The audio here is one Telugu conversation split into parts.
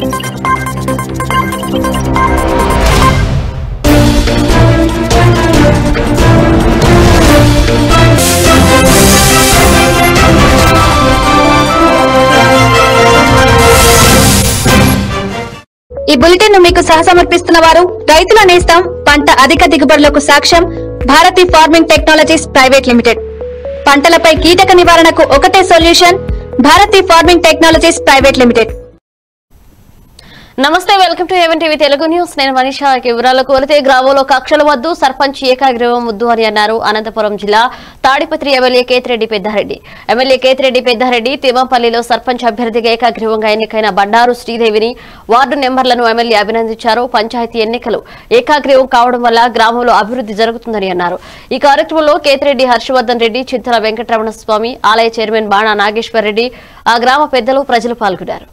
ఈ బులెటిన్ ను మీకు సహసమర్పిస్తున్న వారు రైతుల నేస్తం పంట అధిక దిగుబడులకు సాక్ష్యం Bharati farming technologies private limited పంటలపై కీటక నివారణకు ఒకటే solution Bharati farming technologies private limited నమస్తే welcome to A one TV Telugu news నేను మనీషా ఇక వివరాలకు కోరితే గ్రామంలో కక్షల వద్దు సర్పంచ్ ఏకాగ్రీవం వద్దు అని అన్నారు అనంతపురం జిల్లా తాడిపత్రి ఎమ్మెల్యే కేతిరెడ్డి పెద్దారెడ్డి ఎమ్మెల్యే కేతిరెడ్డి పెద్దారెడ్డి తిమ్మంపల్లిలో సర్పంచ్ అభ్యర్థిగా ఏకాగ్రీవంగా ఎన్నికైన బండారు శ్రీదేవిని వార్డు నెంబర్లను ఎమ్మెల్యే అభినందించారు పంచాయతీ ఎన్నికలు ఏకాగ్రీవం కావడం వల్ల గ్రామంలో అభివృద్ధి జరుగుతుందని అన్నారు ఈ కార్యక్రమంలో కేతిరెడ్డి హర్షవర్ధన్ రెడ్డి చింతల వెంకటరమణ స్వామి ఆలయ చైర్మన్ బాణా నాగేశ్వర్ రెడ్డి ఆ గ్రామ పెద్దలు ప్రజలు పాల్గొన్నారు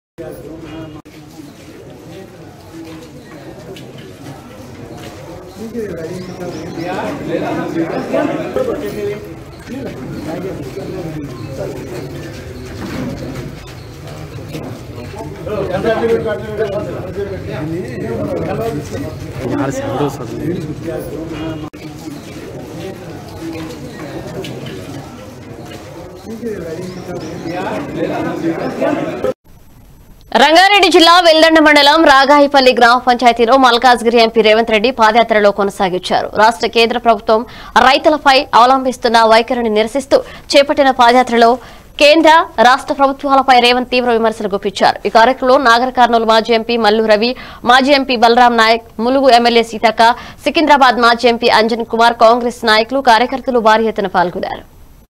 రంగారెడ్డి జిల్లా వెల్లండ మండలం రాగాయిపల్లి గ్రామ పంచాయతీలో మల్కాజ్గిరి ఎంపీ రేవంత్ రెడ్డి పాదయాత్రలో కొనసాగించారు రాష్ట్ర కేంద్ర ప్రభుత్వం రైతులపై అవలంబిస్తున్న వైఖరిని నిరసిస్తూ చేపట్టిన పాదయాత్రలో కేంద్ర రాష్ట్ర ప్రభుత్వాలపై రేవంత్ తీవ్ర విమర్శలు గుప్పించారు ఈ కార్యక్రమంలో నాగర్ కర్నూలు మాజీ ఎంపీ మల్లు రవి మాజీ ఎంపీ బలరాం నాయక్ ములుగు ఎమ్మెల్యే సీతక్క సికింద్రాబాద్ మాజీ ఎంపీ అంజన్ కుమార్ కాంగ్రెస్ నాయకులు కార్యకర్తలు భారీ ఎత్తున పాల్గొన్నారు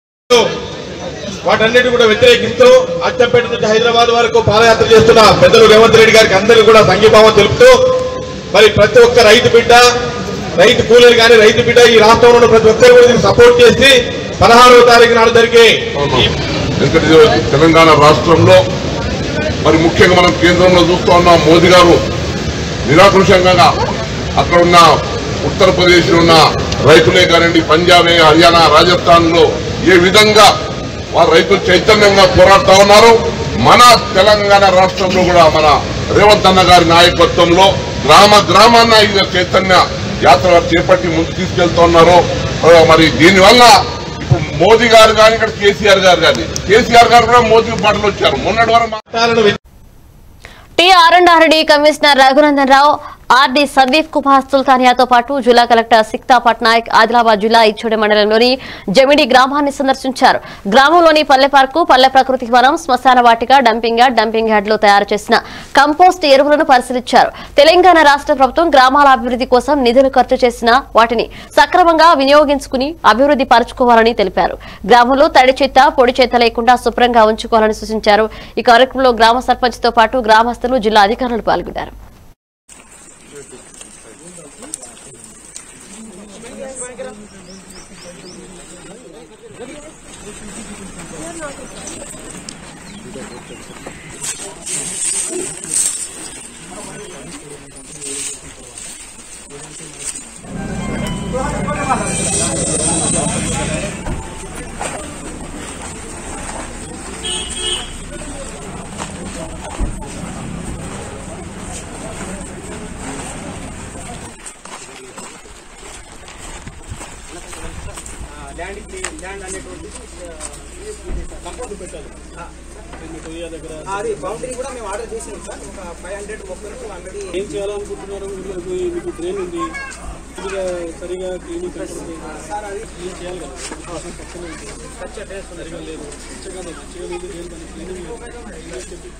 వాటన్నిటి కూడా వ్యతిరేకిస్తూ అచ్చంపేట నుంచి హైదరాబాద్ వరకు పాదయాత్ర చేస్తున్న పెద్దలు రేవంత్ రెడ్డి గారికి అందరికీ కూడా సంఘీభావం తెలుపుతూ మరి ప్రతి ఒక్క రైతు బిడ్డ రైతు కూలీలు కానీ రైతు బిడ్డ ఈ రాష్ట్రంలో ఉన్న ప్రతి ఒక్కరు కూడా దీన్ని సపోర్ట్ చేసి పదహారవ తారీఖు నాడు జరిగే ఈ ఎందుకంటే తెలంగాణ రాష్ట్రంలో మరి ముఖ్యంగా మనం కేంద్రంలో చూస్తూ ఉన్నాం మోదీ గారు నిరాకృషంగా అక్కడ ఉన్న ఉత్తరప్రదేశ్ ఉన్న రైతులే కానివ్వండి పంజాబ్ హర్యానా రాజస్థాన్ లో ఏ విధంగా వారు రైతులు చైతన్యంగా పోరాడుతా ఉన్నారు మన తెలంగాణ రాష్ట్రంలో కూడా మన రేవంత్ అన్న గారి నాయకత్వంలో గ్రామ గ్రామాన్న ఈ చైతన్య యాత్ర చేపట్టి ముందుకు తీసుకెళ్తా ఉన్నారు ఆ, మరి దీనివల్ల ఇప్పుడు మోదీ గారు కానీ ఇక్కడ కేసీఆర్ గారు కానీ కేసీఆర్ గారు కూడా మోదీ పాటలు వచ్చారు మొన్నటి వరకు మా- చట్టాలను టి R and RD commissioner Raghunandan Rao RD Sandeep Kumar సుల్తానియాతో పాటు జిల్లా కలెక్టర్ సిక్తా పట్నాయక్ ఆదిలాబాద్ జిల్లా ఇచ్చోడి మండలంలోని జమిడి గ్రామాన్ని సందర్శించారు గ్రామంలోని పల్లె పార్కు పల్లె ప్రకృతి వనం శ్మశాన వాటిక డంపింగ్ యార్డ్ డంపింగ్ యార్డ్ లో తయారు చేసిన కంపోస్ట్ ఎరువులను పరిశీలించారు తెలంగాణ రాష్ట్ర ప్రభుత్వం గ్రామాల అభివృద్ధి కోసం నిధులు ఖర్చు చేసిన వాటిని సక్రమంగా వినియోగించుకుని అభివృద్ధి పరచుకోవాలని తెలిపారు గ్రామంలో తడి చెత్త పొడి చెత్త లేకుండా శుభ్రంగా ఉంచుకోవాలని సూచించారు ఈ కార్యక్రమంలో గ్రామ సర్పంచ్ తో పాటు గ్రామస్తులు జిల్లా అధికారులు పాల్గొన్నారు అది బౌండరీ కూడా మేము ఆర్డర్ చేసినాం సార్ ఒక ఫైవ్ హండ్రెడ్ మొక్కలకు ఆల్రెడీ ఏం చేయాలనుకుంటున్నారు మీకు మీకు ట్రైన్ ఉంది కొద్దిగా సరిగా క్లీనింగ్ కట్టుకుంటే క్లీన్ చేయాలి కదా కొంచెం పక్కన ఉంది. సరిగా లేదు మంచిగా మంచిగా లేదు దేని దానికి క్లీనింగ్ లేదు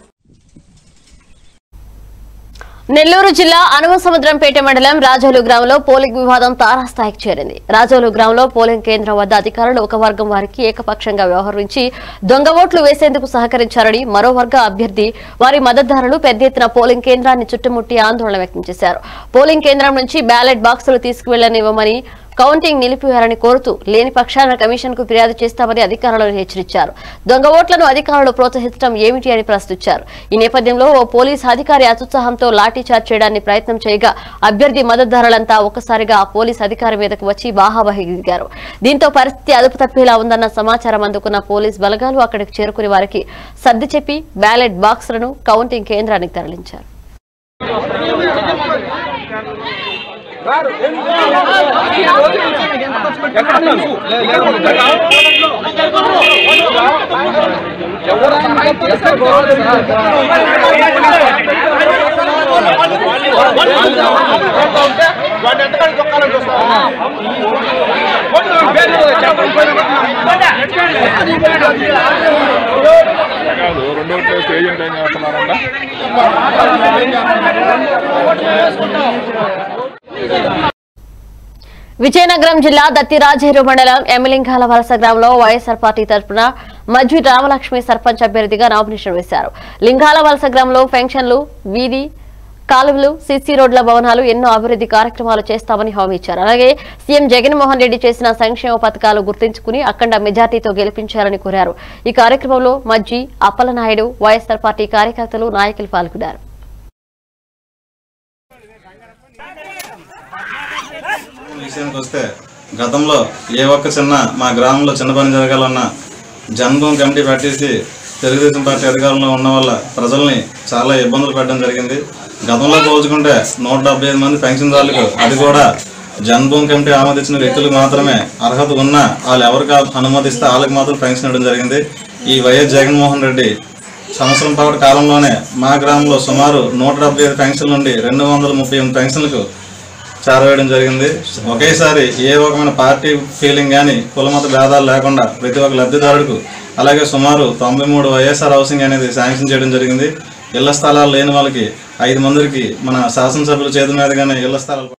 నెల్లూరు జిల్లా అనుమసముద్రంపేట మండలం రాజోలు గ్రామంలో పోలింగ్ వివాదం తారాస్థాయికి చేరింది రాజోలు గ్రామంలో పోలింగ్ కేంద్రం వద్ద అధికారులు ఒక వర్గం వారికి ఏకపక్షంగా వ్యవహరించి దొంగ ఓట్లు వేసేందుకు సహకరించారని మరో వర్గ అభ్యర్థి వారి మద్దతుదారులు పెద్ద ఎత్తున పోలింగ్ కేంద్రాన్ని చుట్టుముట్టి ఆందోళన వ్యక్తం చేశారు పోలింగ్ కేంద్రం నుంచి బ్యాలెట్ బాక్సులు తీసుకువెళ్లనివ్వమని కౌంటింగ్ నిలిపివేయాలని కోరుతూ లేని పక్షాన కమిషన్ కు ఫిర్యాదు చేస్తామని అధికారులను హెచ్చరించారు దొంగ ఓట్లను అధికారులు ప్రోత్సహించడం ఏమిటి అని ప్రశ్నించారు ఈ నేపథ్యంలో ఓ పోలీస్ అధికారి అత్యుత్సాహంతో లాఠీచార్జ్ చేయడానికి ప్రయత్నం చేయగా అభ్యర్థి మద్దతుదారులంతా ఒక్కసారిగా ఆ పోలీస్ అధికారి మీదకు వచ్చి బాహాబాహి దిగారు దీంతో పరిస్థితి అదుపు తప్పేలా ఉందన్న సమాచారం అందుకున్న పోలీస్ బలగాలు అక్కడికి చేరుకుని వారికి సర్ది చెప్పి బ్యాలెట్ బాక్సులను కౌంటింగ్ కేంద్రానికి తరలించారు రెండో ప్లేస్ ఏజెంట్ ఏం చేస్తున్నారంట విజయనగరం జిల్లా దత్తిరాజేరు మండలం ఎమ్మిలింగాల వలస గ్రామంలో వైఎస్ఆర్ పార్టీ తరఫున మజ్జి రామలక్ష్మి సర్పంచ్ అభ్యర్థిగా నామినేషన్ వేశారు లింగాల వలస గ్రామంలో పెన్షన్లు వీధి కాలువలు సీసీ రోడ్ల భవనాలు ఎన్నో అభివృద్ధి కార్యక్రమాలు చేస్తామని హామీ ఇచ్చారు అలాగే సీఎం జగన్మోహన్ రెడ్డి చేసిన సంక్షేమ పథకాలు గుర్తుంచుకుని అఖండ మెజార్టీతో గెలిపించాలని కోరారు ఈ కార్యక్రమంలో మజ్జి అప్పలనాయుడు వైఎస్ఆర్ పార్టీ కార్యకర్తలు నాయకులు పాల్గొన్నారు విషయానికి వస్తే గతంలో ఏ ఒక్క చిన్న మా గ్రామంలో చిన్న పని జరగాలన్నా జన్మభూమి కమిటీ పెట్టేసి తెలుగుదేశం పార్టీ అధికారంలో ఉన్న వల్ల ప్రజల్ని చాలా ఇబ్బందులు పెట్టడం జరిగింది గతంలో పోల్చుకుంటే నూట డెబ్బై ఐదు మంది పెన్షన్దారులకు అది కూడా జన్మభూమి కమిటీ ఆమోదించిన వ్యక్తులకు మాత్రమే అర్హత ఉన్నా వాళ్ళు ఎవరికి అనుమతిస్తే వాళ్ళకి మాత్రం పెన్షన్ ఇవ్వడం జరిగింది ఈ వైఎస్ జగన్మోహన్ రెడ్డి సంవత్సరం పాటు కాలంలోనే మా గ్రామంలో సుమారు నూట డెబ్బై ఐదు పెన్షన్ల నుండి రెండు వందల ముప్పై ఎనిమిది పెన్షన్లకు చేరవేయడం జరిగింది ఒకేసారి ఏ రకమైన పార్టీ ఫీలింగ్ కానీ కులమత భేదాలు లేకుండా ప్రతి ఒక్క లబ్ధిదారుడికి అలాగే సుమారు తొంభై మూడు వైఎస్ఆర్ హౌసింగ్ అనేది శాంక్షన్ చేయడం జరిగింది ఇళ్ల స్థలాలు లేని వాళ్ళకి ఐదు మందికి మన శాసనసభ్యుల చేతి మీదుగానే ఇళ్ల స్థలాలు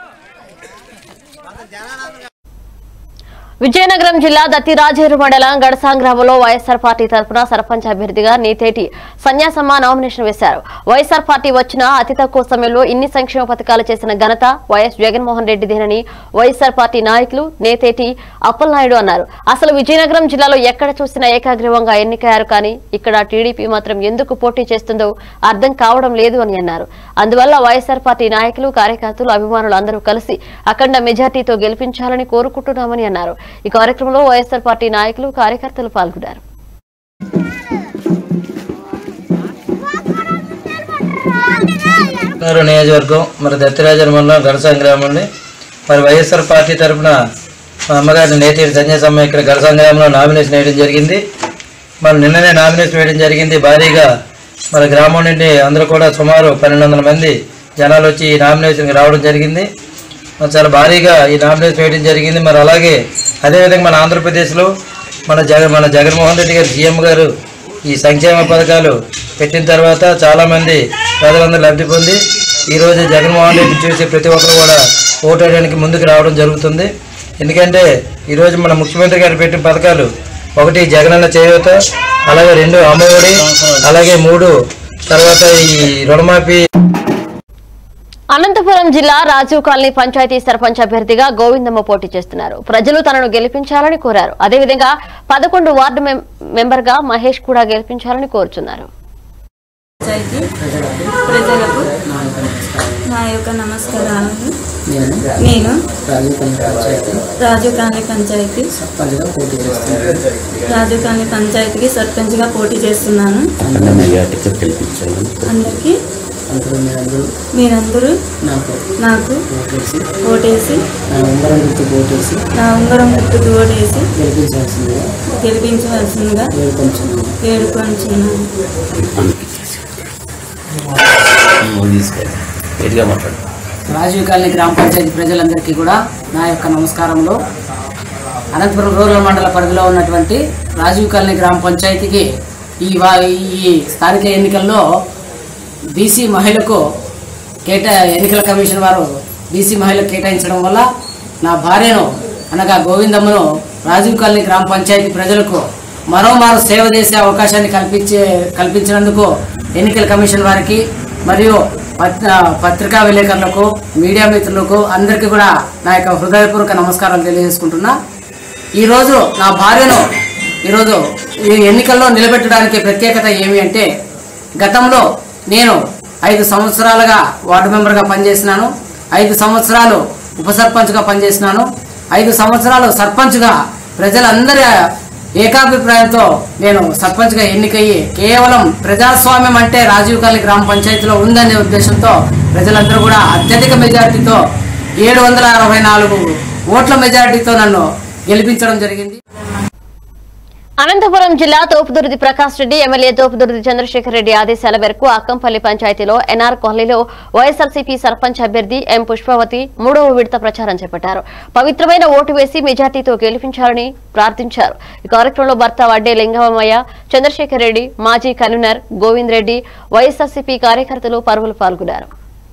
విజయనగరం జిల్లా దత్తిరాజేరు మండలం గడసాం గ్రామంలో వైఎస్ఆర్ పార్టీ తరఫున సర్పంచ్ అభ్యర్థిగా నీతేటి సన్యాసమ్మ నామినేషన్ వేశారు వైఎస్ఆర్ పార్టీ వచ్చిన అతి తక్కువ సమయంలో ఇన్ని సంక్షేమ పథకాలు చేసిన ఘనత వైఎస్ జగన్మోహన్ రెడ్డిదేనని వైఎస్ఆర్ పార్టీ నాయకులు నేతేటి అప్పలనాయుడు అన్నారు అసలు విజయనగరం జిల్లాలో ఎక్కడ చూసినా ఏకాగ్రీవంగా ఎన్నికయ్యారు కానీ ఇక్కడ టీడీపీ మాత్రం ఎందుకు పోటీ చేస్తుందో అర్థం కావడం లేదు అని అన్నారు అందువల్ల వైఎస్ఆర్ పార్టీ నాయకులు కార్యకర్తలు అభిమానులు అందరూ కలిసి అఖండ మెజార్టీతో గెలిపించాలని కోరుకుంటున్నామని అన్నారు ఈ కార్యక్రమంలో వైఎస్ఆర్ పార్టీ నాయకులు కార్యకర్తలు పాల్గొన్నారు గారు నియోజకవర్గం మరి దత్తిరాజన్ మండలం గడసాం గ్రామం అండి మరి వైఎస్ఆర్ పార్టీ తరఫున మా అమ్మగారిని నేటి సంజయసమ్మ ఇక్కడ గడసాం గ్రామంలో నామినేషన్ వేయడం జరిగింది మరి నిన్ననే నామినేషన్ వేయడం జరిగింది భారీగా మన గ్రామం నుండి అందరూ కూడా సుమారు పన్నెండు వందల మంది జనాలు వచ్చి ఈ నామినేషన్కి రావడం జరిగింది మరి చాలా భారీగా ఈ నామినేషన్ వేయడం జరిగింది మరి అలాగే అదేవిధంగా మన ఆంధ్రప్రదేశ్లో మన జగ మన జగన్మోహన్ రెడ్డి గారు సీఎం గారు ఈ సంక్షేమ పథకాలు పెట్టిన తర్వాత చాలామంది ప్రజలందరూ లబ్ధి పొంది ఈరోజు జగన్మోహన్ రెడ్డి చూసి ప్రతి ఒక్కరు కూడా ఓటు వేయడానికి ముందుకు రావడం జరుగుతుంది ఎందుకంటే ఈరోజు మన ముఖ్యమంత్రి గారు పెట్టిన పథకాలు ఒకటి జగనన్న చేయూత అలాగే రెండు అమ్మఒడి అలాగే మూడు తర్వాత ఈ రుణమాఫీ అనంతపురం జిల్లా రాజీవ్ కాలనీ పంచాయతీ సర్పంచ్ అభ్యర్థిగా గోవిందమ్మ పోటీ చేస్తున్నారు ప్రజలు తనను గెలిపించాలని కోరారు అదేవిధంగా పదకొండు వార్డు మెం- మెంబర్గా మహేష్ కూడా గెలిపించాలని కోరుచున్నారు పంచాయతీ ప్రజలకు నా యొక్క నమస్కారాలను నేను రాజీవ్ కాలనీ పంచాయతీ రాజీవ్ కాలనీ పంచాయతీకి సర్పంచ్గా పోటీ చేస్తున్నాను అందరికీ మీరందరూ నాకు ఓటేసి నా ఉంగరం గుర్తుకు ఓటేసి గెలిపించవలసిందిగా వేడుకొంచున్నాను రాజీవ్ కాలనీ గ్రామ పంచాయతీ ప్రజలందరికీ కూడా నా యొక్క నమస్కారములు అనంతపురం రూరల్ మండల పరిధిలో ఉన్నటువంటి రాజీవ్ కాలనీ గ్రామ పంచాయతీకి ఈ వా ఈ స్థానిక ఎన్నికల్లో బీసీ మహిళకు కేటా ఎన్నికల కమిషన్ వారు బీసీ మహిళకు కేటాయించడం వల్ల నా భార్యను అనగా గోవిందమ్మను రాజీవ్ కాలనీ గ్రామ పంచాయతీ ప్రజలకు మరోమారు సేవ చేసే అవకాశాన్ని కల్పించే కల్పించినందుకు ఎన్నికల కమిషన్ వారికి మరియు పత్- పత్రికా విలేకరులకు మీడియా మిత్రులకు అందరికీ కూడా నా యొక్క హృదయపూర్వక నమస్కారాలు తెలియజేసుకుంటున్నా ఈరోజు నా భార్యను ఈరోజు ఈ ఎన్నికల్లో నిలబెట్టడానికి ప్రత్యేకత ఏమి అంటే గతంలో నేను ఐదు సంవత్సరాలుగా వార్డు మెంబర్గా పనిచేసినాను ఐదు సంవత్సరాలు ఉప సర్పంచ్గా పనిచేసినాను ఐదు సంవత్సరాలు సర్పంచ్గా ప్రజలందరి ఏకాభిప్రాయంతో నేను సర్పంచ్గా ఎన్నికయ్యి కేవలం ప్రజాస్వామ్యం అంటే రాజీవ్ గాంధీ గ్రామ పంచాయతీలో ఉందనే ఉద్దేశంతో ప్రజలందరూ కూడా అత్యధిక మెజార్టీతో ఏడు వందల అరవై నాలుగు ఓట్ల మెజార్టీతో నన్ను గెలిపించడం జరిగింది అనంతపురం జిల్లా తోపుదుర్తి ప్రకాష్ రెడ్డి ఎమ్మెల్యే తోపుదుర్తి చంద్రశేఖర్ రెడ్డి ఆదేశాల మేరకు అక్కంపల్లి పంచాయతీలో ఎన్ఆర్ కాలనీలో వైఎస్ఆర్సీపీ సర్పంచ్ అభ్యర్థి ఎం పుష్పవతి మూడవ విడత ప్రచారం చేపట్టారు పవిత్రమైన ఓటు వేసి మెజార్టీతో గెలిపించాలని ప్రార్థించారు ఈ కార్యక్రమంలో భర్త వడ్డే లింగమయ్య చంద్రశేఖర్ రెడ్డి మాజీ కన్వీనర్ గోవింద్ రెడ్డి వైఎస్ఆర్సీపీ కార్యకర్తలు పరువులు పాల్గొన్నారు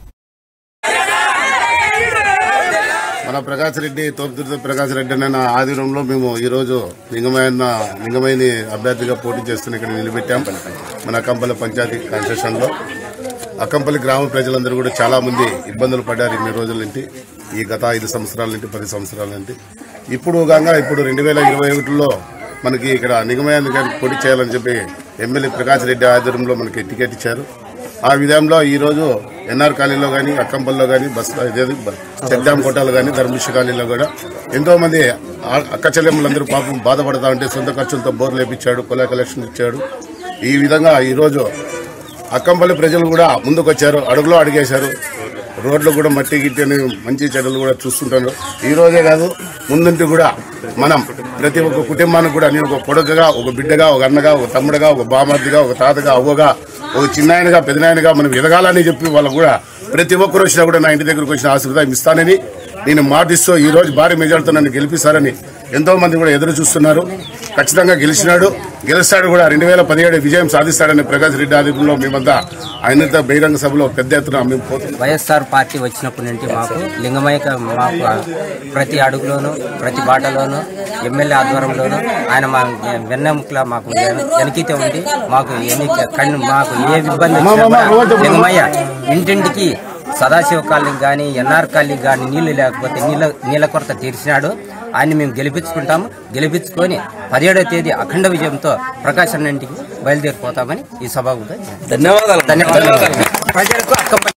మన ప్రకాష్ రెడ్డి తోపుదుర్తి ప్రకాష్ రెడ్డి అన్న ఆధ్వర్యంలో మేము ఈ రోజు లింగమైన లింగమైని అభ్యర్థిగా పోటీ చేస్తున్న ఇక్కడ నిలబెట్టాం మన అక్కంపల్లి పంచాయతీ కాన్స్టిట్యూషన్ లో అక్కంపల్లి గ్రామ ప్రజలందరూ కూడా చాలా మంది ఇబ్బందులు పడ్డారు ఇన్ని రోజుల నుండి ఈ గత ఐదు సంవత్సరాల నుండి పది సంవత్సరాల నుండి ఇప్పుడు కాగా ఇప్పుడు రెండు వేల ఇరవై ఒకటిలో మనకి ఇక్కడ నిగమయాన్ని గారికి పోటీ చేయాలని చెప్పి ఎమ్మెల్యే ప్రకాష్ రెడ్డి ఆధ్వర్యంలో మనకి టికెట్ ఇచ్చారు ఆ విధంలో ఈ రోజు ఎన్ఆర్ కాలనీలో కానీ అక్కంపల్లిలో కానీ బస్ ఇదేది చెక్డామ్ కోటాలో కానీ ధర్మిష కాలనీలో కూడా ఎంతో మంది ఆ- అక్క చెల్లెమ్మలందరూ పాపం బాధపడతా ఉంటే సొంత ఖర్చులతో బోర్లు వేపించాడు కొలా కలెక్షన్ ఇచ్చాడు ఈ విధంగా ఈ రోజు అక్కంపల్లి ప్రజలు కూడా ముందుకు వచ్చారు అడుగులో అడిగేశారు రోడ్లు కూడా మట్టి గిట్టి అని మంచి చెడులు కూడా చూస్తుంటారు ఈ రోజే కాదు ముందుంటి కూడా మనం ప్రతి ఒక్క కుటుంబానికి కూడా నేను ఒక కొడుకుగా ఒక బిడ్డగా ఒక అన్నగా ఒక తమ్ముడుగా ఒక బామర్దిగా ఒక తాతగా అవ్వగా ఒక చిన్నాయనగా పెదనాయనగా మనం ఎదగాలని చెప్పి వాళ్ళు కూడా ప్రతి ఒక్కరు వచ్చినా కూడా నా ఇంటి దగ్గరకు వచ్చిన ఆశీర్వాదం ఇస్తానని నేను మాటిస్తూ ఈ రోజు భారీ మెజార్టీతో నన్ను గెలిపిస్తారని ఎంతో మంది కూడా ఎదురు చూస్తున్నారు ఖచ్చితంగా గెలిచినాడు గెలుస్తాడు కూడా రెండు వేల పదిహేడు విజయం సాధిస్తాడని ప్రకాష్ రెడ్డి ఆధ్వర్యంలో మేమంతా ఆయనతో బహిరంగ సభలో పెద్ద ఎత్తున మేము పోతున్నాం వైఎస్ఆర్ పార్టీ వచ్చినప్పటి నుండి మాకు లింగమయ్య మాకు ప్రతి అడుగులోను ప్రతి బాటలోను ఎమ్మెల్యే ఆధ్వర్యంలోను ఆయన మా వెన్నెముకల మాకు వెనకితే ఉండి మాకు ఎన్ని కన్ను మాకు ఏ ఇబ్బంది వచ్చినా కూడా లింగమయ్య ఇంటింటికి సదాశివ కాలనీకి కానీ ఎన్ఆర్ కాలనీకి కానీ నీళ్లు లేకపోతే నీళ్ళ నీళ్ళ కొరత తీర్చినాడు ఆయన్ని మేము గెలిపించుకుంటాము గెలిపించుకొని పదిహేడవ తేదీ అఖండ విజయంతో ప్రకాశం ఇంటికి బయలుదేరిపోతామని ఈ సభకు ధన్యవాదాలు ధన్యవాదాలు ప్రజలకు అక్క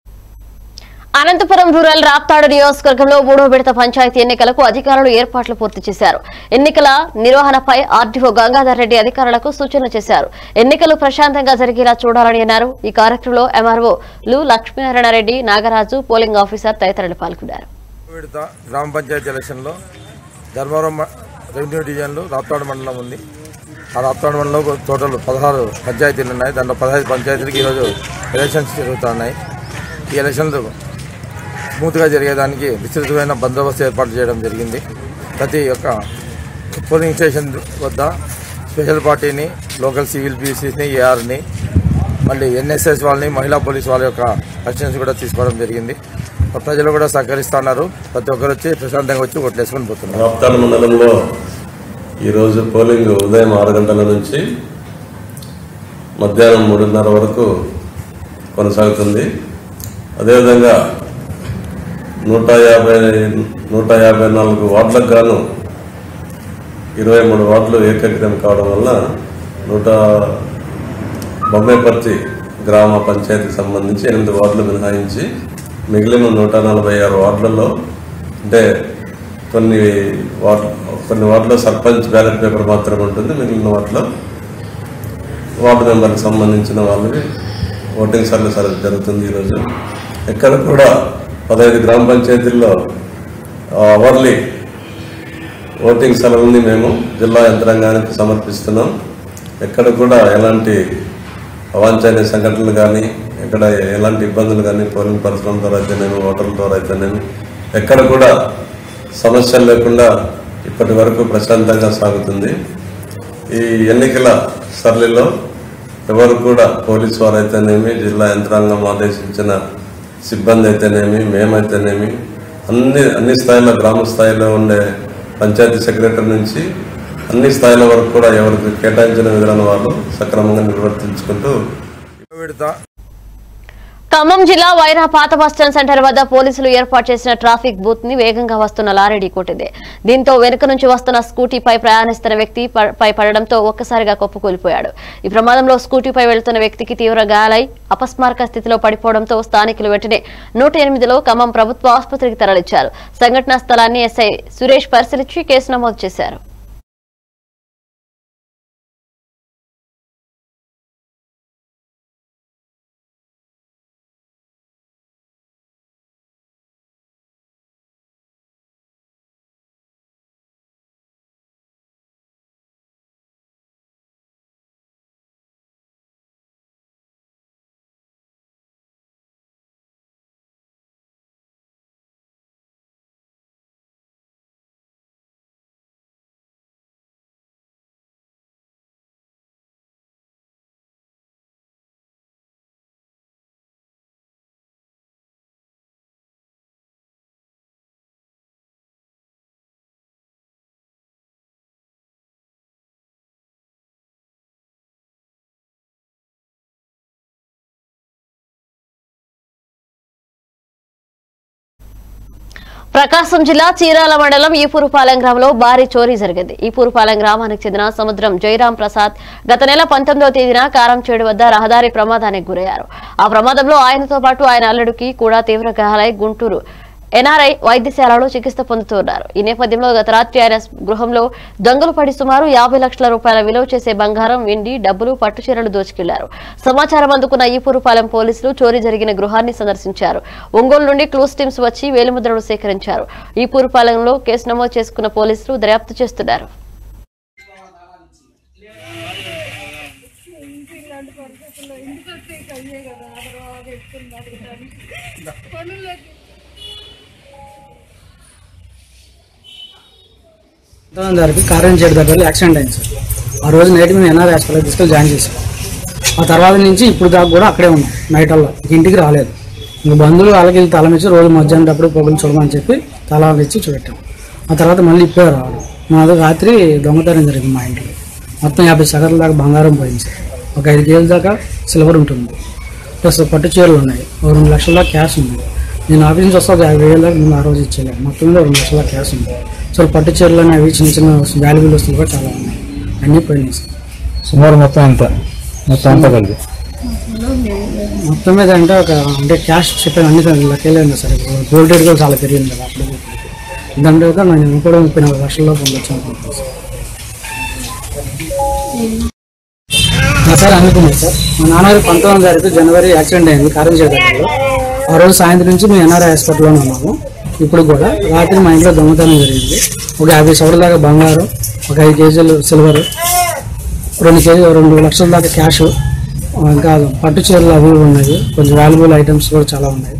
అనంతపురం రూరల్ రాప్తాడు నియోజకవర్గంలో మూడో విడత పంచాయతీ ఎన్నికలకు అధికారులు ఏర్పాట్లు పూర్తి చేశారు ఎన్నికల నిర్వహణపై ఆర్డీఓ గంగాధర్ రెడ్డి అధికారులకు సూచనలు చేశారు ఎన్నికలు ప్రశాంతంగా జరిగేలా చూడాలని అన్నారు ఈ కార్యక్రమంలో ఎంఆర్ఓ లు లక్ష్మీనారాయణ రెడ్డి నాగరాజు పోలింగ్ ఆఫీసర్ తదితరులు పాల్గొన్నారు విడత గ్రామ పంచాయతీ ఎలక్షన్లో ధర్మవరం మ- రెవెన్యూ డివిజన్లో రాప్తాడు మండలం ఉంది ఆ రాప్తాడు మండలంలో టోటల్ పదహారు పంచాయతీలు ఉన్నాయి దాంట్లో పదహైదు పంచాయతీలకు ఈరోజు ఎలక్షన్స్ జరుగుతున్నాయి ఈ ఎలక్షన్లు స్మూత్గా జరిగేదానికి విస్తృతమైన బందోబస్తు ఏర్పాటు చేయడం జరిగింది ప్రతి ఒక్క పోలింగ్ స్టేషన్ వద్ద స్పెషల్ పార్టీని లోకల్ సివిల్ పీసీని ఏఆర్ని మళ్ళీ ఎన్ఎస్ఎస్ వాళ్ళని మహిళా పోలీస్ వాళ్ళ యొక్క అసిస్టెన్స్ కూడా తీసుకోవడం జరిగింది ప్రజలు కూడా సహకరిస్తున్నారు ప్రతి ఒక్కరు వచ్చి ప్రశాంతంగా వచ్చి ఓట్లేసుకొని పోతున్నారు రాప్తాడు మండలంలో ఈరోజు పోలింగ్ ఉదయం ఆరు గంటల నుంచి మధ్యాహ్నం మూడున్నర వరకు కొనసాగుతుంది అదేవిధంగా నూట యాభై నూట యాభై నాలుగు వార్డులకు గాను ఇరవై మూడు వార్డులు ఏకగ్రం కావడం వల్ల నూట బొమ్మేపర్తి గ్రామ పంచాయతీకి సంబంధించి ఎనిమిది వార్డులు మినహాయించి మిగిలిన నూట నలభై ఆరు వార్డులలో అంటే కొన్ని వార్డు కొన్ని వార్డులో సర్పంచ్ బ్యాలెట్ పేపర్ మాత్రమే ఉంటుంది మిగిలిన వార్డులో వార్డు మెంబర్కి సంబంధించిన వాళ్ళకి ఓటింగ్ సర్వీస్ అనేది జరుగుతుంది ఈరోజు ఎక్కడ కూడా పదహైదు గ్రామ పంచాయతీల్లో అవర్లీ ఓటింగ్ సెలవుని మేము జిల్లా యంత్రాంగానికి సమర్పిస్తున్నాం ఎక్కడ కూడా ఎలాంటి అవాంఛనీయ సంఘటనలు కానీ ఎక్కడ ఎలాంటి ఇబ్బందులు కానీ పోలింగ్ పరిశ్రమ ద్వారా అయితేనేమి ఓటర్ల ద్వారా అయితేనేమి ఎక్కడ కూడా సమస్యలు లేకుండా ఇప్పటి వరకు ప్రశాంతంగా సాగుతుంది ఈ ఎన్నికల సరళిలో ఎవరు కూడా పోలీసు వారు అయితేనేమి జిల్లా యంత్రాంగం ఆదేశించిన సిబ్బంది అయితేనేమి మేమైతేనేమి అన్ని అన్ని స్థాయిలో గ్రామ స్థాయిలో ఉండే పంచాయతీ సెక్రటరీ నుంచి అన్ని స్థాయిల వరకు కూడా ఎవరికి కేటాయించిన విధానం వాళ్ళు సక్రమంగా నిర్వర్తించుకుంటూ విడత ఖమ్మం జిల్లా వైరా పాత బస్టాండ్ సెంటర్ వద్ద పోలీసులు ఏర్పాటు చేసిన ట్రాఫిక్ బూత్ ని వేగంగా వస్తున్న లారీ ఢీకొట్టింది దీంతో వెనుక నుంచి వస్తున్న స్కూటీపై ప్రయాణిస్తున్న వ్యక్తి ప- పై పడడంతో ఒక్కసారిగా కుప్పకూలిపోయాడు ఈ ప్రమాదంలో స్కూటీపై వెళ్తున్న వ్యక్తికి తీవ్ర గాయాలై అపస్మారక స్థితిలో పడిపోవడంతో స్థానికులు వెంటనే నూట ఎనిమిదిలో ఖమ్మం ప్రభుత్వ ఆసుపత్రికి తరలించారు సంఘటనా స్థలాన్ని ఎస్ఐ సురేష్ పరిశీలించి కేసు నమోదు చేశారు ప్రకాశం జిల్లా చీరాల మండలం ఈపూరుపాలెం గ్రామంలో భారీ చోరీ జరిగింది ఈపూరుపాలెం గ్రామానికి చెందిన సముద్రం జయరాం ప్రసాద్ గత నెల పంతొమ్మిదవ తేదీన కారంచేడు వద్ద రహదారి ప్రమాదానికి గురయ్యారు ఆ ప్రమాదంలో ఆయనతో పాటు ఆయన అల్లుడికి కూడా తీవ్ర గాయాలై గుంటూరు ఎన్ఆర్ఐ వైద్యశాలలో చికిత్స పొందుతున్నారు ఈ నేపథ్యంలో గత రాత్రి ఆయన గృహంలో దొంగలు పడి సుమారు యాభై లక్షల రూపాయల విలువ చేసే బంగారం వెండి డబ్బులు పట్టుచీరలు దోచుకెళ్లారు సమాచారం అందుకున్న ఈపూరుపాలెం పోలీసులు చోరీ జరిగిన గృహాన్ని సందర్శించారు ఒంగోలు నుండి క్లూస్ టీమ్స్ వచ్చి వేలిముద్రలు సేకరించారు ఈపూరుపాలెంలో కేసు నమోదు చేసుకున్న పోలీసులు దర్యాప్తు చేస్తున్నారు పంతొమ్మిది తారీఖు కారంచేడు దగ్గర యాక్సిడెంట్ అయింది సార్ ఆ రోజు నైట్ మేము ఎన్ఆర్ హాస్పిటల్ తీసుకెళ్ళి జాయిన్ చేసాం ఆ తర్వాత నుంచి ఇప్పుడు దాకా కూడా అక్కడే ఉన్నాం నైట్ అల్లా ఇంటికి రాలేదు ఇంక బంధువులు వాళ్ళకి వెళ్ళి తలం ఇచ్చి రోజు మధ్యాహ్నం అప్పుడు పొగలు చూడమని చెప్పి తలం ఇచ్చి చూపెట్టాం ఆ తర్వాత మళ్ళీ ఇప్పుడే రావడం మాది రాత్రి దొంగతనం జరిగింది మా ఇంట్లో మొత్తం యాభై సగర్ల దాకా బంగారం పోయింది సార్ ఒక ఐదు కేజీల దాకా సిల్వర్ ఉంటుంది ప్లస్ పట్టు చీరలు ఉన్నాయి ఒక రెండు లక్షల దాకా క్యాష్ ఉంది నేను ఆఫీస్ నుంచి వస్తే ఒక యాభై వేల దాకా నేను ఆ రోజు ఇచ్చేయలేదు మొత్తం మీద రెండు లక్షల దాకా క్యాష్ ఉంది సో పట్టు చీరలు అనేవి చిన్న చిన్న వాల్యుబుల్ వస్తువులు కూడా చాలా ఉన్నాయి అన్నీ పోయినాయి సార్ సుమారు మొత్తం ఎంత మొత్తం అంతా కలిపి మొత్తం మీద అంటే ఒక అంటే క్యాష్ చెప్పాను అన్ని లెక్కలేదు సార్ గోల్డ్ రేట్ కూడా చాలా పెరిగింది కదా అప్పుడు దాని తర్వాత నేను కూడా ముప్పై నాలుగు లక్షల్లో పొందొచ్చు అనుకుంటున్నాను సార్ నా సార్ అనుకున్నాను సార్ మా నాన్నగారు పంతొమ్మిది తారీఖు జనవరి యాక్సిడెంట్ అయింది కారంచేడు దగ్గరలో ఆ రోజు సాయంత్రం నుంచి మేము ఎన్ఆర్ఐ హాస్పిటల్లోనే ఉన్నాము ఇప్పుడు కూడా రాత్రి మా ఇంట్లో దొంగతనం జరిగింది ఒక యాభై సవర్ల దాకా బంగారం ఒక ఐదు కేజీలు సిల్వర్ రెండు కేజీ రెండు లక్షల దాకా క్యాష్ ఇంకా పట్టు చీరలు అవి ఇవి ఉన్నాయి కొంచెం వాల్యుబుల్ ఐటమ్స్ కూడా చాలా ఉన్నాయి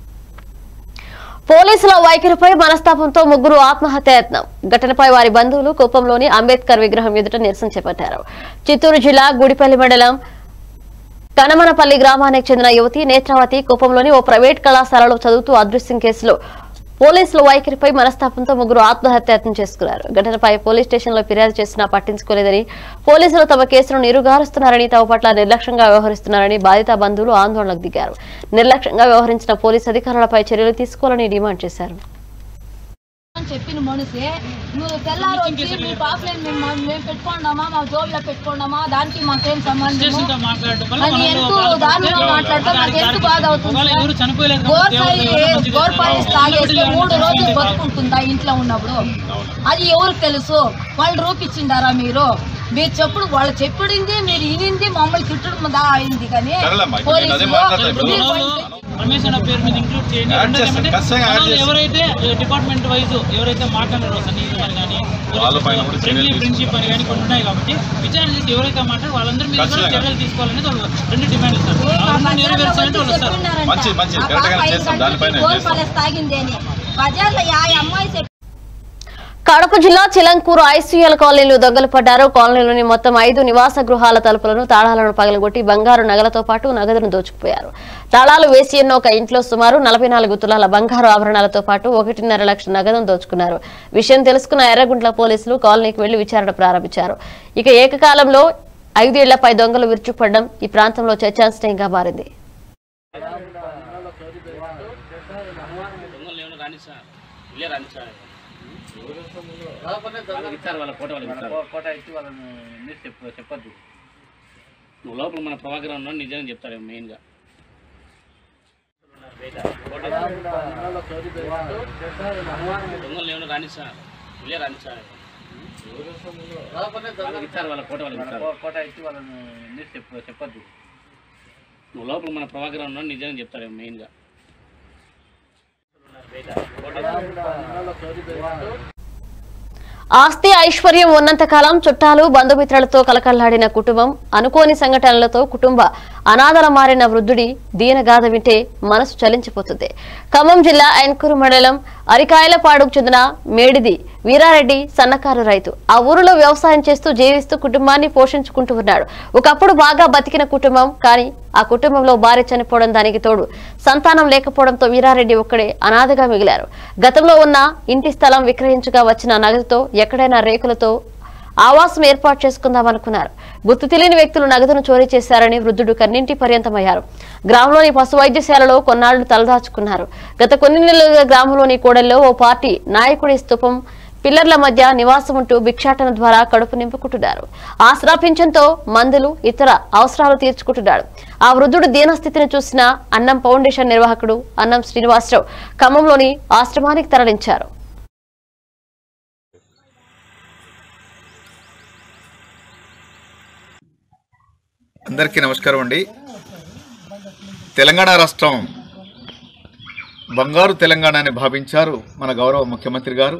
పోలీసుల వైఖరిపై మనస్తాపంతో ముగ్గురు ఆత్మహత్యాయత్నం ఘటనపై వారి బంధువులు కుప్పంలోని అంబేద్కర్ విగ్రహం ఎదుట నిరసన చేపట్టారు చిత్తూరు జిల్లా గుడిపల్లి మండలం కనమనపల్లి గ్రామానికి చెందిన యువతి నేత్రావతి కుప్పంలోని ఓ ప్రైవేట్ కళాశాలలో చదువుతూ అదృశ్యం కేసులో పోలీసుల వైఖరిపై మనస్తాపంతో ముగ్గురు ఆత్మహత్యాయత్నం చేసుకున్నారు ఘటనపై పోలీస్ స్టేషన్లో ఫిర్యాదు చేసినా పట్టించుకోలేదని పోలీసులు తమ కేసును నిరుగారుస్తున్నారని తమ పట్ల నిర్లక్ష్యంగా వ్యవహరిస్తున్నారని బాధిత బంధువులు ఆందోళనకు దిగారు నిర్లక్ష్యంగా వ్యవహరించిన పోలీసు అధికారులపై చర్యలు తీసుకోవాలని డిమాండ్ చేశారు అని చెప్పిన మనిషి నువ్వు తెల్లారు వచ్చి మీ పాపలేని మేము మా- మేము పెట్టుకున్నామా మా జోబులో పెట్టుకున్నామా దానికి మాకేం సంబంధం అది ఎందుకు దానిలో మాట్లాడతాం నాకు ఎంత బాధ అవుతుంది గోర్పాయి గోర్పాయిస్ తాగేస్తే మూడు రోజులు బతుకుంటుందా ఇంట్లో ఉన్నప్పుడు అది ఎవరికి తెలుసు వాళ్ళు రూపించిండారా మీరు మీరు చెప్పుడు వాళ్ళు చెప్పుడింది మీరు ఇనింది మమ్మల్ని తిట్టడం దా అయింది కానీ సరేలేమ్మా, ఇప్పుడు నేను అదే మాట్లాడతాను. పోలీసులు రమేష్ అన్న పేరు మీద ఇంక్లూడ్ చేయండి యాడ్ రెండోది చేస్తాం, ఏమంటే ఖచ్చితంగా యాడ్ మనల్ని చేస్తాం. ఎవరైతే డిపార్ట్మెంట్ వైజ్ ఎవరైతే మాట్లాడారో సన్నిహితులు అని కానీ వాళ్ళ పైన కూడా చర్యలు ఫ్రెండ్లీ ఫ్రెండ్షిప్ అని కానీ కొన్ని ఉన్నాయి కాబట్టి విచారణ చేసి ఎవరైతే మాట్లాడారో వాళ్ళందరి మీద కూడా ఖచ్చితంగా. చర్యలు తీసుకోవాలనేది వాళ్ళు రెండు డిమాండ్ ఇస్తారు అవన్నీ నెరవేర్చాలంటే వాళ్ళు వస్తారు మంచి మంచి కరెక్ట్ గానే చేస్తాం దానిపైన చేస్తాం గోర్పాలెస్ తాగింది అని బజార్లో ఆ అమ్మాయి చెప్పి కడప జిల్లా చిలంకూరు ఐసీఎల్ కాలనీలో దొంగలు పడ్డారు కాలనీలోని మొత్తం ఐదు నివాస గృహాల తలుపులను తాళాలను పగలగొట్టి బంగారు నగలతో పాటు నగదును దోచుకుపోయారు తాళాలు వేసి ఉన్న ఒక ఇంట్లో సుమారు నలభై నాలుగు తులాల బంగారు ఆభరణాలతో పాటు ఒకటిన్నర లక్షల నగదును దోచుకున్నారు విషయం తెలుసుకున్న ఎర్రగుంట్ల పోలీసులు కాలనీకి వెళ్లి విచారణ ప్రారంభించారు ఇక ఏకకాలంలో ఐదేళ్లపై దొంగలు విరుచుకుపడడం ఈ ప్రాంతంలో చర్చాంశనీయంగా మారింది సార్ ఇల్లే రండి సార్ వాళ్ళకి ఇచ్చారు వాళ్ళ ఫోటో వాళ్ళకి ఇచ్చారు ఫోటో ఇచ్చి వాళ్ళని న్యూస్ చెప్ప చెప్పొద్దు నువ్వు లోపల మన ప్రభాకర్ ఉన్నాడు నిజంగా చెప్తాడు మెయిన్గా దొంగలు ఏమైనా రాని సార్ ఇల్లే రండి సార్ వాళ్ళకి ఇచ్చారు వాళ్ళ ఫోటో వాళ్ళకి ఇచ్చారు ఫోటో ఇచ్చి వాళ్ళని న్యూస్ చెప్ప చెప్పొద్దు నువ్వు లోపల మన ప్రభాకర్ ఉన్నాడు నిజంగా చెప్తాడు మెయిన్గా ఆస్తి ఐశ్వర్యం ఉన్నంతకాలం చుట్టాలు బంధుమిత్రులతో కలకల్లాడిన కుటుంబం అనుకోని సంఘటనలతో కుటుంబ అనాథల మారిన వృద్ధుడి దీనగాథ వింటే మనసు చలించిపోతుంది ఖమ్మం జిల్లా ఎన్కూరు మండలం అరికాయలపాడుకు చెందిన మేడిది వీరారెడ్డి సన్నకారు రైతు ఆ ఊరిలో వ్యవసాయం చేస్తూ జీవిస్తూ కుటుంబాన్ని పోషించుకుంటూ ఉన్నాడు ఒకప్పుడు బాగా బతికిన కుటుంబం కానీ ఆ కుటుంబంలో భార్య చనిపోవడం దానికి తోడు సంతానం లేకపోవడంతో వీరారెడ్డి ఒక్కడే అనాథగా మిగిలారు గతంలో ఉన్న ఇంటి స్థలం విక్రయించగా వచ్చిన నగదుతో ఎక్కడైనా రేకులతో ఆవాసం ఏర్పాటు చేసుకుందామనుకున్నారు గుర్తు తెలియని వ్యక్తులు నగదును చోరీ చేశారని వృద్ధుడు కన్నింటి పర్యంతమయ్యారు గ్రామంలోని పశు వైద్యశాలలో కొన్నాళ్లు తలదాచుకున్నారు గత కొన్ని నెలలుగా గ్రామంలోని కూడల్లో ఓ పార్టీ నాయకుడి స్థూపం పిల్లర్ల మధ్య నివాసం ఉంటూ భిక్షాటన ద్వారా కడుపు నింపుకుంటున్నారు ఆసరా పింఛన్తో మందులు ఇతర అవసరాలు తీర్చుకుంటున్నాడు ఆ వృద్ధుడు దీనస్థితిని చూసిన అన్నం ఫౌండేషన్ నిర్వాహకుడు అన్నం శ్రీనివాసరావు ఖమ్మంలోని ఆశ్రమానికి తరలించారు అందరికీ నమస్కారం అండి తెలంగాణ రాష్ట్రం బంగారు తెలంగాణ అని భావించారు మన గౌరవ ముఖ్యమంత్రి గారు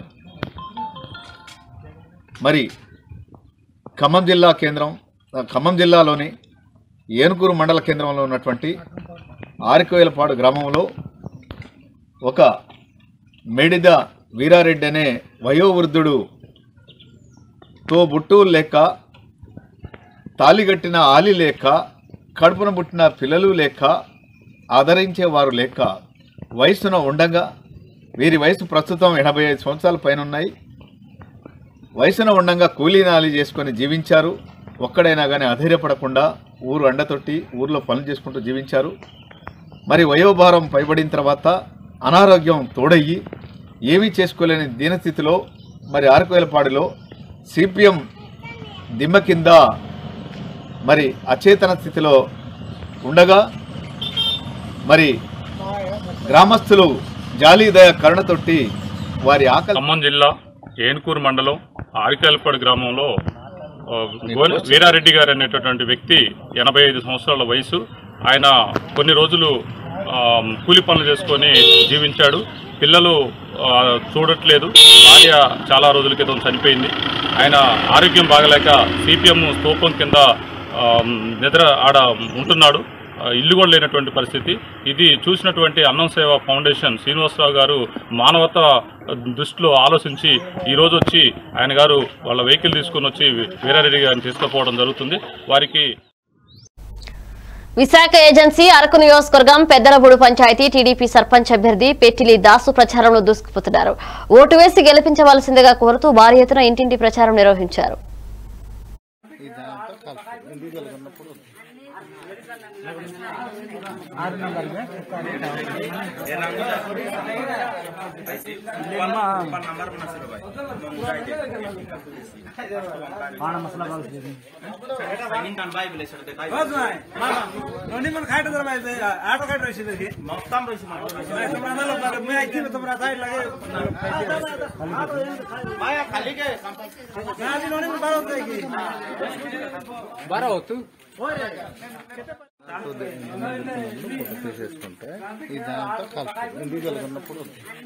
మరి ఖమ్మం జిల్లా కేంద్రం ఖమ్మం జిల్లాలోని ఏనుకూరు మండల కేంద్రంలో ఉన్నటువంటి ఆరికోయలపాడు గ్రామంలో ఒక మేడిద వీరారెడ్డి అనే వయోవృద్ధుడు తో బుట్టు లేక తాలిగట్టిన ఆలి లేక కడుపున పుట్టిన పిల్లలు లేక ఆదరించేవారు లేక వయసున ఉండగా వీరి వయసు ప్రస్తుతం ఎనభై ఐదు సంవత్సరాల పైన ఉన్నాయి వయసున ఉండంగా కూలీ నాలి చేసుకొని జీవించారు ఒక్కడైనా కానీ అధైర్యపడకుండా ఊరు అండతొట్టి ఊర్లో పనులు చేసుకుంటూ జీవించారు మరి వయోభారం పైబడిన తర్వాత అనారోగ్యం తోడయ్యి ఏమీ చేసుకోలేని దీనస్థితిలో మరి ఆరకోయలపాడులో సిపిఎం దిమ్మ కింద మరి అచేతన స్థితిలో ఉండగా మరి గ్రామస్తులు జాలీదయ కరుణతోటి వారి ఆకలి ఖమ్మం జిల్లా ఏనుకూరు మండలం ఆరికాయలపాడు గ్రామంలో ఆ, గోనె వీరారెడ్డి గారు అనేటటువంటి వ్యక్తి ఎనభై ఐదు సంవత్సరాల వయసు ఆయన కొన్ని రోజులు ఆ, కూలి పనులు చేసుకొని జీవించాడు పిల్లలు ఆ, చూడట్లేదు భార్య చాలా రోజుల క్రితం చనిపోయింది ఆయన ఆరోగ్యం బాగలేక సిపిఎం స్తూపం కింద ఆ, నిద్ర ఆడ ఉంటున్నాడు ఆ, ఇల్లు కూడా లేనటువంటి పరిస్థితి ఇది చూసినటువంటి అన్నం సేవ ఫౌండేషన్ శ్రీనివాసరావు గారు మానవత దృష్టిలో ఆలోచించి ఈ రోజు వచ్చి ఆయన గారు వాళ్ళ వెహికల్ తీసుకొని వచ్చి వీరారెడ్డి గారిని తీసుకుపోవడం జరుగుతుంది వారికి విశాఖ ఏజెన్సీ అరకు నియోజకవర్గం పెద్దలబూడు పంచాయతీ టీడీపీ సర్పంచ్ అభ్యర్థి పెట్టిలి దాసు ప్రచారంలో దూసుకుపోతున్నారు ఓటు వేసి గెలిపించవలసిందిగా కోరుతూ భారీ ఎత్తున ఇంటింటి ప్రచారం నిర్వహించారు नोनी मन खाट जरा भाई आटो खाट रही थी मक्तम रही थी तुम्हारा ना लगा मैं आई थी तुम्हारा साइड लगे माया खाली के ना भी नोनी मन बारो होते की बारो होतु తీసేసుకుంటే ఇదంతా కలుస్తుంది ఇండివిజువల్ ఉన్నప్పుడు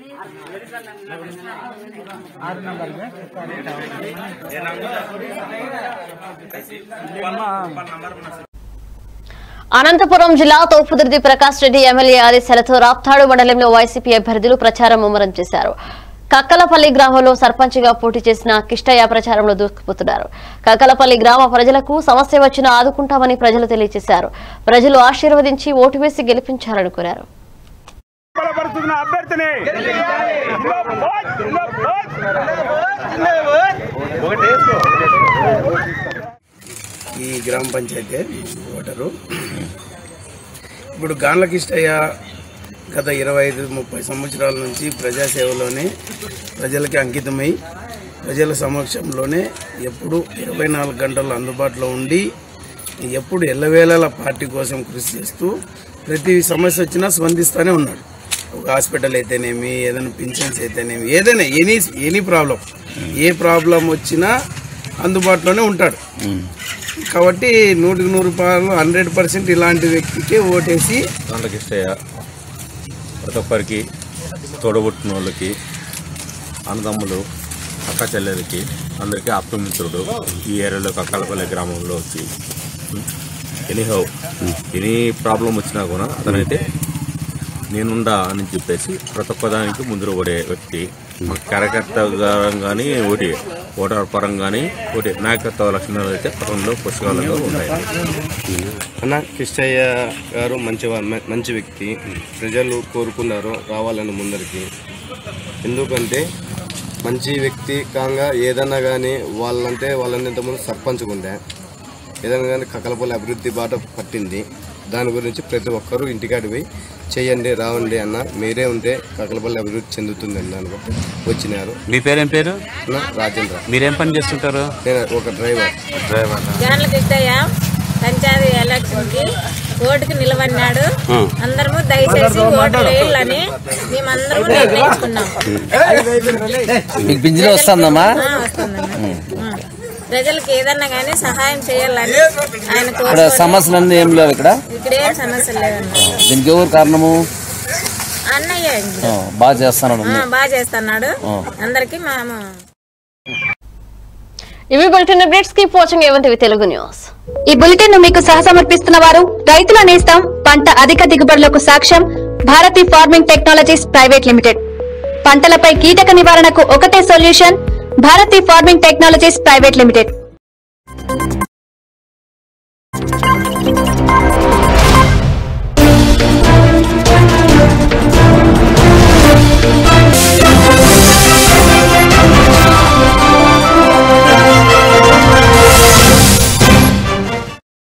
అనంతపురం జిల్లా తోపుదుర్తి ప్రకాష్ రెడ్డి ఎమ్మెల్యే ఆదేశాలతో రాప్తాడు మండలంలో వైసీపీ అభ్యర్థులు ప్రచారం ముమ్మరం చేశారు కక్కలపల్లి గ్రామంలో సర్పంచ్గా పోటీ చేసిన కిష్టయ్య ప్రచారంలో దూసుకుపోతున్నారు కక్కలపల్లి గ్రామ ప్రజలకు సమస్య వచ్చినా ఆదుకుంటామని ప్రజలు తెలియజేశారు ప్రజలు ఆశీర్వదించి ఓటు వేసి గెలిపించాలని కోరారు బలపరుస్తున్న అభ్యర్థిని ఈ గ్రామ పంచాయతీ ఓటరు ఇప్పుడు గాన్ల కిష్టయ్య గత ఇరవై ఐదు ముప్పై సంవత్సరాల నుంచి ప్రజాసేవలోనే ప్రజలకి అంకితమై ప్రజల సమక్షంలోనే ఎప్పుడు ఇరవై నాలుగు గంటలు అందుబాటులో ఉండి ఎప్పుడు ఎల్లవేళలా పార్టీ కోసం కృషి చేస్తూ ప్రతి సమస్య వచ్చినా స్పందిస్తూనే ఉన్నాడు ఒక హాస్పిటల్ అయితేనేమి ఏదైనా పింఛన్స్ అయితేనేమి ఏదైనా ఎనీ ఎనీ ప్రాబ్లం ఏ ప్రాబ్లం వచ్చినా అందుబాటులోనే ఉంటాడు కాబట్టి నూటికి నూరు రూపాయలు హండ్రెడ్ పర్సెంట్ ఇలాంటి వ్యక్తికే ఓటేసి దాంట్లోకి ఇష్టయ్య ప్రతి ఒక్కరికి తోడబుట్టిన వాళ్ళకి అన్నదమ్ములు అక్క చెల్లెలకి అందరికీ ఆప్తమిత్రుడు ఈ ఏరియాలో కక్కలపల్లి గ్రామంలో వచ్చి ఎనీహౌ ఎనీ ప్రాబ్లం వచ్చినా కూడా అతనైతే నేనుండా అని చెప్పేసి ప్రతి ఒక్క దానికి ముందు పడే వ్యక్తి మా కార్యకర్త కానీ ఒకటి ఓటర్ పరంగా కానీ ఒకటి నాయకత్వ లక్షణాలు అయితే పట్టణంలో పుస్తకాలలో ఉన్నాయి అన్న కృష్ణయ్య గారు మంచి వా- మ- మంచి వ్యక్తి ప్రజలు కోరుకున్నారు రావాలని ముందరికి ఎందుకంటే మంచి వ్యక్తి కాగా ఏదన్నా కానీ వాళ్ళంటే వాళ్ళని ఇంతకుముందు సర్పంచ్గా ఉండే ఏదైనా కానీ కకలపల్లి అభివృద్ధి బాట పట్టింది దాని గురించి ప్రతి ఒక్కరూ ఇంటికాడి పోయి చేయండి రావండి అన్న మీరే ఉంటే కకలపల్లి అభివృద్ధి చెందుతుంది అన్న అనుకుంటే వచ్చినారు మీ పేరేం పేరు నా రాజేంద్ర మీరేం పని చేస్తుంటారు నేను ఒక driver driver Janla Krishnaiah panchayat election కి ఓటుకు నిలబడినాడు ఆ. అందరము దయచేసి ఓటు వేయాలని మేమందరము నిర్ణయించుకున్నాం మీకు పింఛన్ వస్తుందమ్మా ఆ, వస్తుందన్న. ఆ. ప్రజలకు ఏదన్నా గానీ సహాయం చేయాలని ఆయన ఇక్కడ కోరుకోవడం. సమస్యలు అన్నీ ఏం లేవు ఇక్కడ ఇక్కడ ఏం సమస్య లేదన్న దీనికి ఎవరు కారణము అన్నయ్య ఆ, బాగా చేస్తాను ఆ, బాగా చేస్తున్నాడు ఆ. అందరికి మేము ఇవి bulletin updates keep watching A one TV Telugu news ఈ బులెటిన్ ను మీకు సహసమర్పిస్తున్న వారు రైతుల నేస్తం పంట అధిక దిగుబడులకు సాక్ష్యం Bharati farming technologies private limited పంటలపై కీటక నివారణకు ఒకటే solution Bharati farming technologies private limited